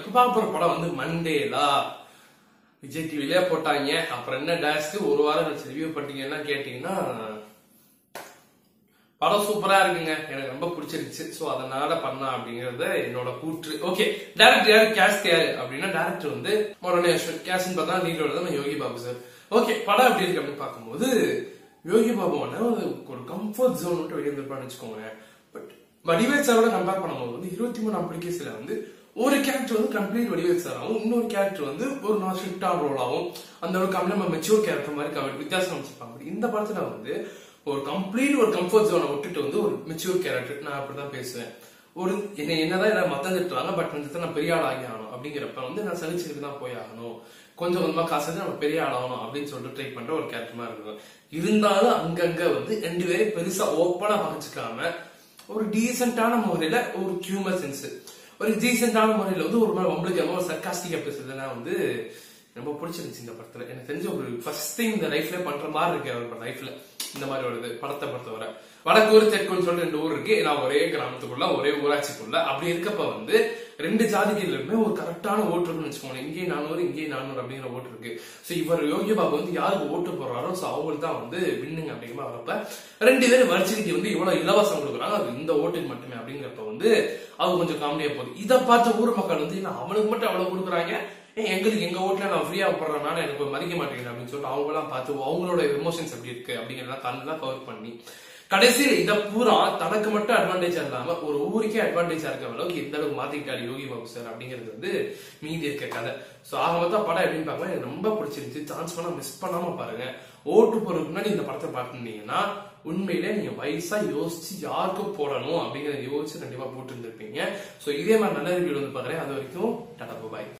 இப்ப பார்க்க போற படம் வந்து மண்டேலா விஜய் டிவிலே போட்டாங்க அப்புறம் என்ன டேஸ்க்கு ஒரு வாரம் கழிச்சு ரிவ்யூ பண்ணிட்டீங்கன்னா கேட்டீங்கன்னா படம் சூப்பரா இருக்குங்க எனக்கு ரொம்ப பிடிச்சிருச்சு சோ அதனால பண்ணா அப்படிங்கறத என்னோட கூற்று ஓகே டேரக்டர் யாரு கேஸ்ட் யாரு அப்படின்னா டேரக்டர் வந்து மொரணி அஸ்வன் கேஸ்ட்னு பார்த்தா லீடோட தான் யோகி பாபு சார் ஓகே படம் எப்படி இருக்கு அப்படின்னு பார்க்கும்போது யோகி பாபுவான ஒரு கம்ஃபர்ட் ஜோன் விட்டு வெளியே வந்திருப்பான்னு வச்சுக்கோங்க பட் வடிவேல் சாரோட கம்பேர் பண்ணும்போது வந்து இருபத்தி மூணாம் படிக்கேசில வந்து ஒரு கேரக்டர் வந்து கம்ப்ளீட் வடிவேல் சாராகவும் இன்னொரு கேரக்டர் வந்து ஒரு நான் ஸ்ட்ரிக்டான ரோலாகவும் அந்த ஒரு கம்மியா மெச்சூர் கேரக்டர் மாதிரி கவ- வித்தியாசம் வச்சிருப்பாங்க இந்த படத்துல வந்து ஒரு கம்ப்ளீட் ஒரு கம்ஃபர்ட் ஜோனை விட்டுட்டு வந்து ஒரு மெச்சூர் கேரக்டர் நான் அப்படிதான் பேசுவேன் ஒரு என்ன என்னதான் எல்லாரும் மத்தம் திட்டுவாங்க பட் வந்து நான் பெரிய ஆள் ஆகி ஆகணும் அப்படிங்கிறப்ப வந்து நான் சலிச்சுக்கிட்டு தான் போய் ஆகணும் கொஞ்சம் கொஞ்சமா காசு எடுத்து நம்ம பெரிய ஆள் ஆகணும் அப்படின்னு சொல்லிட்டு ட்ரை பண்ற ஒரு கேரக்டர் மாதிரி இருக்கும் இருந்தாலும் அங்கங்க வந்து ரெண்டு பேரும் பெருசா ஓப்பனா பகிச்சுக்காம ஒரு டீசென்டான முறையில ஒரு ஹியூமர் சென்ஸ் ஒரு டீசென்டான முறையில வந்து ஒரு மாதிரி உங்களுக்கு ஒரு சர்க்காஸ்டிக்கா பேசுறதுலாம் வந்து ரொம்ப பிடிச்சிருந்துச்சு இந்த படத்துல எனக்கு தெரிஞ்ச ஒரு ஃபர்ஸ்ட் திங் இந்த லைஃப்ல பண்ற மாதிரி இருக்கு அவர் லைஃப்ல இந்த மாதிரி ஒரு இது படத்தை பொறுத்தவரை வடக்கூர் தெற்குன்னு சொல்லிட்டு ரெண்டு ஊர் இருக்கு நான் ஒரே கிராமத்துக்குள்ள ஒரே ஊராட்சிக்குள்ள அப்படி இருக்கப்ப வந்து ரெண்டு ஜாதிகளிலுமே ஒரு கரெக்டான ஓட்டு இருக்குன்னு வச்சுக்கோங்க இங்கேயும் நானூறு இங்கேயும் நானூறு அப்படிங்கிற ஓட்டு இருக்கு சோ இவர் யோகி பாபு வந்து யாருக்கு ஓட்டு போடுறாரோ சோ அவங்களுக்கு தான் வந்து வின்னுங்க அப்படிங்கிற வரப்ப ரெண்டு பேரும் வரிசைக்கு வந்து இவ்வளவு இலவசம் கொடுக்குறாங்க அது இந்த ஓட்டுக்கு மட்டுமே அப்படிங்கிறப்ப வந்து அது கொஞ்சம் காமெடியா போகுது இதை பார்த்த ஊர் மக்கள் வந்து என்ன அவனுக்கு மட்டும் அவ்வளவு கொடுக்குறாங்க ஏன் எங்களுக்கு எங்க ஓட்டுல நான் ஃப்ரீயா போடுறதுனால எனக்கு ஒரு மதிக்க மாட்டேங்குது அப்படின்னு சொல்லிட்டு அவங்க எல்லாம் பார்த்து அவங்களோட எமோஷன்ஸ் எப்படி இருக்கு அப்படிங்கறதெல்லாம் கண்ணெல்லாம் கவர் பண்ணி கடைசியில் இத பூரா தனக்கு மட்டும் அட்வான்டேஜா இல்லாம ஒரு ஊருக்கே அட்வான்டேஜா இருக்க அளவுக்கு எந்த அளவுக்கு மாத்திக்கிட்டாரு யோகி பாபு சார் அப்படிங்கிறது வந்து மீதி இருக்க கதை சோ ஆக மொத்தம் படம் எப்படின்னு பார்க்கலாம் எனக்கு ரொம்ப பிடிச்சிருந்துச்சு சான்ஸ் பண்ணா மிஸ் பண்ணாம பாருங்க ஓட்டு போறதுக்கு முன்னாடி இந்த படத்தை பார்த்துருந்தீங்கன்னா உண்மையிலே நீங்க வயசா யோசிச்சு யாருக்கு போடணும் அப்படிங்கறத யோசிச்சு கண்டிப்பா போட்டு இருந்திருப்பீங்க சோ இதே மாதிரி நல்ல ரிவ்யூ வந்து பாக்குறேன் அது வரைக்கும் டாடா பாய்